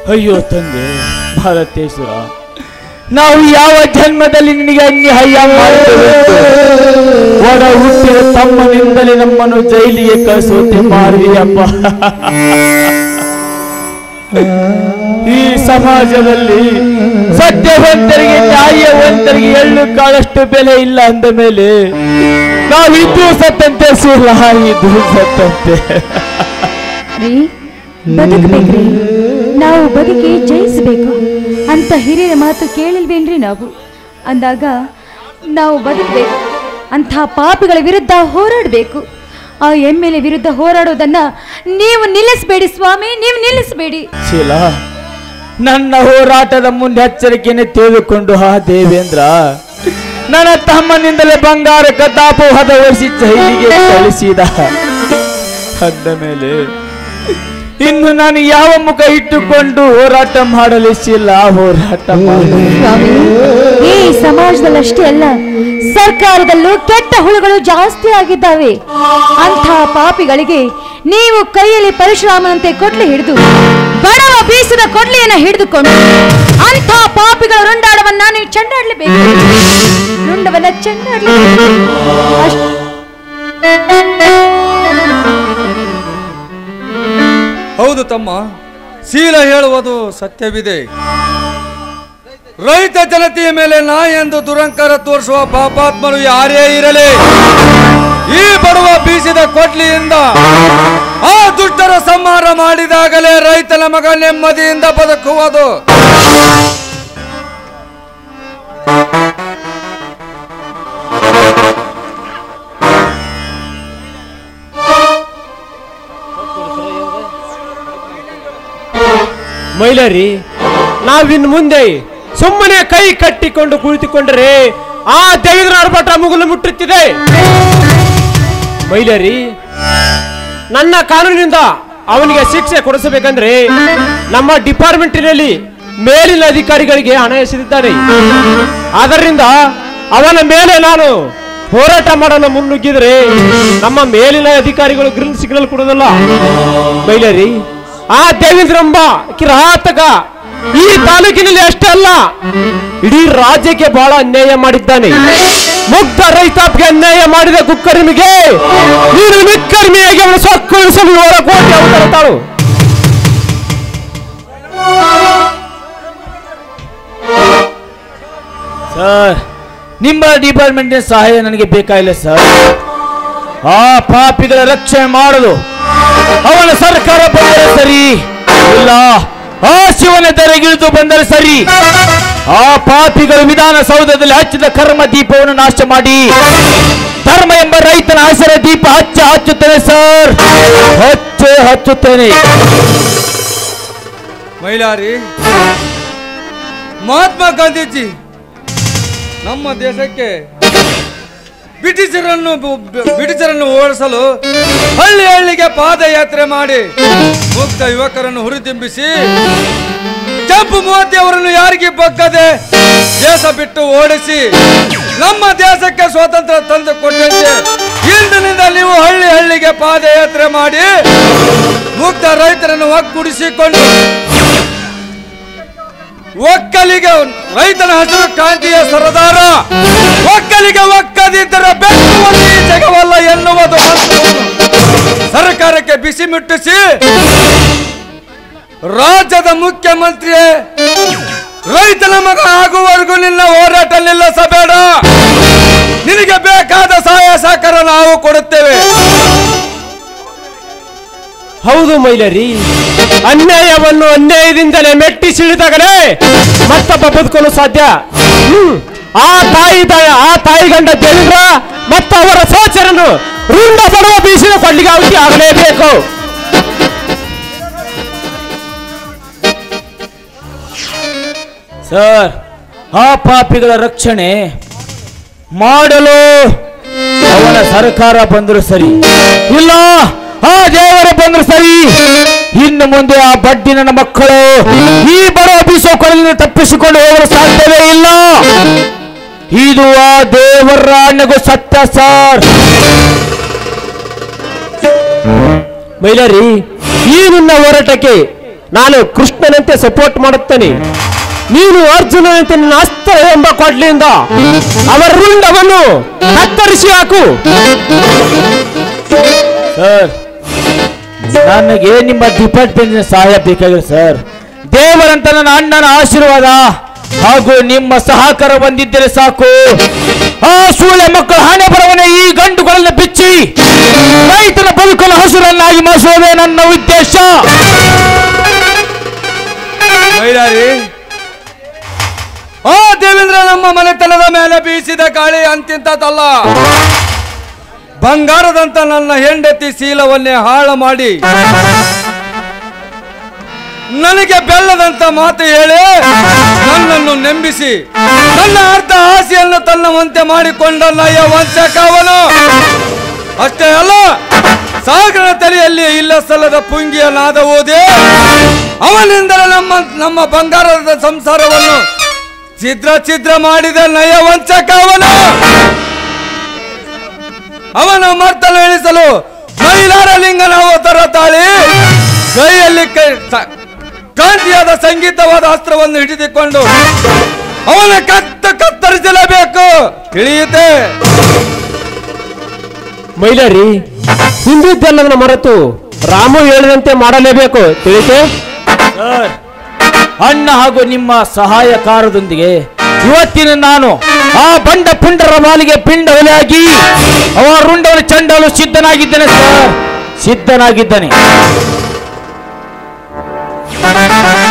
ಅಯ್ಯೋ ತಂದೆ ಭಾರತೇಶ್ವರ ನಾವು ಯಾವ ಜನ್ಮದಲ್ಲಿ ನಿನಗೆ ಅನ್ಯಾಯ ಮಾಡಿದ್ದೇವೆ ಒಡ ಹುಟ್ಟಿದ ತಮ್ಮನಿಂದಲೇ ನಮ್ಮನ್ನು ಜೈಲಿಗೆ ಕಳಿಸುವಂತೆ ಮಾಡಿದೆಯಪ್ಪ ಈ ಸಮಾಜದಲ್ಲಿ ಸತ್ಯವಂತರಿಗೆ ನ್ಯಾಯವಂತರಿಗೆ ಎಳ್ಳು ಕಾಳಷ್ಟು ಬೆಲೆ ಇಲ್ಲ ಅಂದ ಮೇಲೆ ನಾವಿದ್ದು ಸತ್ತಂತೆ ಸುಳ್ಳ ಇದು ಸತ್ತಂತೆ ರೀ ಬದುಕಬೇಕ್ರಿ ನಾವು ಬದುಕಿ ಜಯಿಸಬೇಕು ಅಂತ ಹಿರಿಯರ ಮಾತು ಕೇಳಿಲ್ವೇನ್ರಿ ನಾವು ಅಂದಾಗ ನಾವು ಬದುಕಬೇಕು ಅಂಥ ಪಾಪಿಗಳ ವಿರುದ್ಧ ಹೋರಾಡಬೇಕು ಆ ಎಮ್ ಎಲ್ ಎ ವಿರುದ್ಧ ಹೋರಾಡೋದನ್ನ ನೀವು ನಿಲ್ಲಿಸಬೇಡಿ ಸ್ವಾಮಿ ನೀವು ನಿಲ್ಲಿಸಬೇಡಿ ಶೀಲಾ ನನ್ನ ಹೋರಾಟದ ಮುಂದೆ ಎಚ್ಚರಿಕೆಯನ್ನು ತಿಳಿದುಕೊಂಡು ಆ ದೇವೇಂದ್ರ ನನ್ನ ತಮ್ಮನಿಂದಲೇ ಬಂಗಾರ ಕದ್ದಾಪು ಹದವರಿಸಿ ಜೈಲಿಗೆ ಕಳಿಸಿದ ಅಂದ ಮೇಲೆ ಇನ್ನು ನಾನು ಯಾವ ಮುಖ ಇಟ್ಟುಕೊಂಡು ಹೋರಾಟ ಮಾಡಲು ಶೀಲ ಹೋರಾಟ ಮಾಡಲು ಸ್ವಾಮಿ ಈ ಸಮಾಜದಲ್ಲಷ್ಟೇ ಅಲ್ಲ ಸರ್ಕಾರದಲ್ಲೂ ಕೆಟ್ಟ ಹುಳುಗಳು ಜಾಸ್ತಿ ಆಗಿದ್ದಾವೆ ಅಂಥ ಪಾಪಿಗಳಿಗೆ ನೀವು ಕೈಯಲ್ಲಿ ಪರಶುರಾಮನಂತೆ ಕೊಡ್ಲಿ ಹಿಡಿದು ಬಡವ ಬೀಸಿದ ಕೊಡ್ಲಿಯನ್ನ ಹಿಡಿದುಕೊಂಡು ಅಂಥ ಪಾಪಿಗಳ ರುಂಡಾಡವನ್ನ ನೀವು ಚೆಂಡಾಡ್ಲೇಬೇಕು ರುಂಡವನ್ನ ಚೆಂಡಾಡ್ಲೇಬೇಕು ಅಷ್ಟ್- ಹೌದು ತಮ್ಮ ಶೀಲ ಹೇಳುವುದು ಸತ್ಯವಿದೆ ರೈತ ಜನತೆಯ ಮೇಲೆ ನಾ ಎಂದು ದುರಂಕಾರ ತೋರಿಸುವ ಪಾಪಾತ್ಮರು ಯಾರೇ ಇರಲಿ ಈ ಬಡವ ಬೀಸಿದ ಕೊಡ್ಲಿಯಿಂದ ಆ ದುಷ್ಟರ ಸಂಹಾರ ಮಾಡಿದಾಗಲೇ ರೈತನ ಮಗ ನೆಮ್ಮದಿಯಿಂದ ಬದುಕುವುದು ಮೈಲರಿ ನಾವಿನ್ ಮುಂದೆ ಸುಮ್ಮನೆ ಕೈ ಕಟ್ಟಿಕೊಂಡು ಕುಳಿತುಕೊಂಡರೆ ಆ ದೇವೇಂದ್ರ ಆರ್ಭಟ ಮುಗುಲು ಮುಟ್ಟುತ್ತಿದೆ ಮೈಲರಿ ನನ್ನ ಕಾನೂನಿನಿಂದ ಅವನಿಗೆ ಶಿಕ್ಷೆ ಕೊಡಿಸಬೇಕಂದ್ರೆ ನಮ್ಮ ಡಿಪಾರ್ಟ್ಮೆಂಟಿನಲ್ಲಿ ಮೇಲಿನ ಅಧಿಕಾರಿಗಳಿಗೆ ಹಣ ಎಸೆದಿದ್ದಾನೆ ಆದ್ದರಿಂದ ಅವನ ಮೇಲೆ ನಾನು ಹೋರಾಟ ಮಾಡಲು ಮುನ್ನುಗ್ಗಿದ್ರೆ ನಮ್ಮ ಮೇಲಿನ ಅಧಿಕಾರಿಗಳು ಗ್ರೀನ್ ಸಿಗ್ನಲ್ ಕೊಡೋದಲ್ಲ ಮೈಲರಿ ಆ ದೇವೇಂದ್ರಂಬ ಕಿರಾತಕ ಈ ತಾಲೂಕಿನಲ್ಲಿ ಅಷ್ಟೇ ಅಲ್ಲ ಇಡೀ ರಾಜ್ಯಕ್ಕೆ ಬಹಳ ಅನ್ಯಾಯ ಮಾಡಿದ್ದಾನೆ ಮುಗ್ಧ ರೈತಾಪಿಗೆ ಅನ್ಯಾಯ ಮಾಡಿದ ಕುಕ್ಕರ್ಮಿಗೆ ನೀನು ನಿಕ್ಕರ್ಮಿಯಾಗಿ ಅವನು ಸೊಕ್ಕೊಳಿಸಲು ಏಳು ಕೋಟಿ ಅವತಾರ ತಾಳು ಸರ್ ನಿಮ್ಮ ಡಿಪಾರ್ಟ್ಮೆಂಟಿನ ಸಹಾಯ ನನಗೆ ಬೇಕಾಗಿಲ್ಲ ಸರ್ ಆ ಪಾಪಿಗಳ ರಕ್ಷಣೆ ಮಾಡಲು ಅವನ ಸರ್ಕಾರ ಬಂದರೆ ಸರಿ ಇಲ್ಲ ಆ ಶಿವನ ದರೆಗಿಳಿದು ಬಂದರೆ ಸರಿ ಆ ಪಾಪಿಗಳು ವಿಧಾನಸೌಧದಲ್ಲಿ ಹಚ್ಚಿದ ಕರ್ಮ ದೀಪವನ್ನು ನಾಶ ಮಾಡಿ ಧರ್ಮ ಎಂಬ ರೈತನ ಹಸಿರ ದೀಪ ಹಚ್ಚ ಹಚ್ಚುತ್ತೇನೆ ಸರ್ ಹಚ್ಚೆ ಹಚ್ಚುತ್ತೇನೆ ಮೈಲಾರಿ ಮಹಾತ್ಮ ಗಾಂಧೀಜಿ ನಮ್ಮ ದೇಶಕ್ಕೆ ಬ್ರಿಟಿಷರನ್ನು ಬು- ಬ- ಬ್ರಿಟಿಷರನ್ನು ಓಡಿಸಲು ಹಳ್ಳಿ ಹಳ್ಳಿಗೆ ಪಾದಯಾತ್ರೆ ಮಾಡಿ ಮುಕ್ತ ಯುವಕರನ್ನು ಹುರಿದುಂಬಿಸಿ ಕೆಂಪು ಮೋದಿ ಅವರನ್ನು ಯಾರಿಗೆ ಬಗ್ಗದೆ ದೇಶ ಬಿಟ್ಟು ಓಡಿಸಿ ನಮ್ಮ ದೇಶಕ್ಕೆ ಸ್ವಾತಂತ್ರ್ಯ ತಂದು ಕೊಟ್ಟಂತೆ ಇಂದಿನಿಂದ ನೀವು ಹಳ್ಳಿ ಹಳ್ಳಿಗೆ ಪಾದಯಾತ್ರೆ ಮಾಡಿ ಮುಕ್ತ ರೈತರನ್ನು ಒಗ್ಗೂಡಿಸಿಕೊಂಡು ಒಕ್ಕಲಿಗೆ ರೈತನ ಹಸಿರು ಕ್ರಾಂತಿಯ ಸರದಾರ ಒಕ್ಕಲಿಗೆ ಒಕ್ಕದಿದ್ದರೆ ಬೆಟ್ಟುವುದು ಈ ಜಗವಲ್ಲ ಎನ್ನುವುದು ಮಂತ್ರವನ್ನು ಸರ್ಕಾರಕ್ಕೆ ಬಿಸಿ ಮುಟ್ಟಿಸಿ ರಾಜ್ಯದ ಮುಖ್ಯಮಂತ್ರಿ ರೈತನ ಮಗ ಆಗುವವರೆಗೂ ನಿನ್ನ ಹೋರಾಟ ನಿಲ್ಲಿಸಬೇಡ ನಿನಗೆ ಬೇಕಾದ ಸಹಾಯ ಸಹಕಾರ ನಾವು ಕೊಡುತ್ತೇವೆ ಹೌದು ಮೈಲರಿ ಅನ್ಯಾಯವನ್ನು ಅನ್ಯಾಯದಿಂದಲೇ ಮೆಟ್ಟಿ ಸಿಳಿದಾಗಲೇ ಮತ್ತೊಬ್ಬ ಬದುಕಲು ಸಾಧ್ಯ ಹ್ಮ್. ಆ ತಾಯಿ ತಾಯ ಆ ತಾಯಿ ಗಂಡ ದೇವೇಂದ್ರ ಮತ್ತು ಅವರ ಸಹಚರನ್ನು ರುಂಡ ಬಡವ ಬೀಸಿದ ಕೊಳ್ಳಿಗೆ ಔಷಧಿ ಆಗಲೇಬೇಕು ಸರ್ ಆ ಪಾಪಿಗಳ ರಕ್ಷಣೆ ಮಾಡಲು ಅವನ ಸರ್ಕಾರ ಬಂದರೂ ಸರಿ ಇಲ್ಲ ಆ ದೇವರು ಬಂದ್ರು ಸರಿ ಇನ್ನು ಮುಂದೆ ಆ ಬಡ್ಡಿ ನನ್ನ ಮಕ್ಕಳು ಈ ಬರೋ ಬೀಸೋ ಕೊಳಲಿನ ತಪ್ಪಿಸಿಕೊಂಡು ಹೋಗಲು ಸಾಧ್ಯವೇ ಇಲ್ಲ ಇದು ಆ ದೇವರ ಆಣೆಗೂ ಸತ್ಯ ಸರ್ ಮೈಲರಿ ಈ ನಿನ್ನ ಹೋರಾಟಕ್ಕೆ ನಾನು ಕೃಷ್ಣನಂತೆ ಸಪೋರ್ಟ್ ಮಾಡುತ್ತೇನೆ ನೀನು ಅರ್ಜುನನಂತೆ ನಿನ್ನ ಅಸ್ತ್ರ ಎಂಬ ಕೊಡ್ಲಿಯಿಂದ ಅವರ ರುಂಡವನ್ನು ಕತ್ತರಿಸಿ ಹಾಕು ಸರ್ ನನಗೆ ನಿಮ್ಮ ಡಿಪಾರ್ಟ್ಮೆಂಟ್ ಸಹಾಯ ಬೇಕಾಗಿದೆ ಸರ್ ದೇವರಂತ ನನ್ನ ಅಣ್ಣನ ಆಶೀರ್ವಾದ ಹಾಗೂ ನಿಮ್ಮ ಸಹಕಾರ ಬಂದಿದ್ದರೆ ಸಾಕು ಆ ಸೂಳೆ ಮಕ್ಕಳ ಹಣೆ ಬರವನೆ ಈ ಗಂಡುಗಳನ್ನ ಬಿಚ್ಚಿ ರೈತನ ಬದುಕನ್ನು ಹಸುರನ್ನಾಗಿ ಮಾಡಿಸುವುದೇ ನನ್ನ ಉದ್ದೇಶ ಮೈಲಾರಿ ಆ ದೇವೇಂದ್ರ ನಮ್ಮ ಮನೆತನದ ಮೇಲೆ ಬೀಸಿದ ಗಾಳಿ ಅಂತಿಂತದಲ್ಲ ಬಂಗಾರದಂತ ನನ್ನ ಹೆಂಡತಿ ಶೀಲವನ್ನೇ ಹಾಳು ಮಾಡಿ ನನಗೆ ಬೆಲ್ಲದಂತ ಮಾತು ಹೇಳಿ ನನ್ನನ್ನು ನೆಂಬಿಸಿ ನನ್ನ ಅರ್ಧ ಆಸೆಯನ್ನು ತನ್ನವಂತೆ ಮಾಡಿಕೊಂಡ ನಯ ವಂಚಕವನು ಅಷ್ಟೇ ಅಲ್ಲ ಸಾಗರ ತಲೆಯಲ್ಲಿ ಇಲ್ಲ ಸಲ್ಲದ ಪುಂಗಿಯ ನಾದ ಓದಿ ಅವನಿಂದಲೇ ನಮ್ಮ ನಮ್ಮ ಬಂಗಾರದ ಸಂಸಾರವನ್ನು ಛಿದ್ರ ಛಿದ್ರ ಮಾಡಿದ ನಯ ವಂಚಕ ಅವನು ಅವನ ಮರ್ತನ ಇಳಿಸಲು ಮೈಲಾರ ಲಿಂಗನ ಅವತಾರ ತಾಳಿ ಕೈಯಲ್ಲಿ ಕೈ ಸ- ಕಾಂತಿಯಾದ ಸಂಗೀತವಾದ ಅಸ್ತ್ರವನ್ನು ಹಿಡಿದುಕೊಂಡು ಅವನ ಕತ್ತ ಕತ್ತರಿಸಲೇಬೇಕು ತಿಳಿಯುತ್ತೆ ಮೈಲಾರಿ ಹಿಂದಿದ್ದೆಲ್ಲದನ್ನ ಮರೆತು ರಾಮು ಹೇಳಿದಂತೆ ಮಾಡಲೇಬೇಕು ತಿಳಿತೆ ಸರ್ ಅಣ್ಣ ಹಾಗೂ ನಿಮ್ಮ ಸಹಾಯಕಾರದೊಂದಿಗೆ ಇವತ್ತಿನ ನಾನು ಆ ಬಂಡ ಪುಂಡರ ಮಾಲಿಗೆ ಪಿಂಡ ಒಲೆಯಾಗಿ ಅವ ರುಂಡವನ್ನು ಚಂಡಲು ಸಿದ್ಧನಾಗಿದ್ದೇನೆ ಸರ್ ಸಿದ್ಧನಾಗಿದ್ದೇನೆ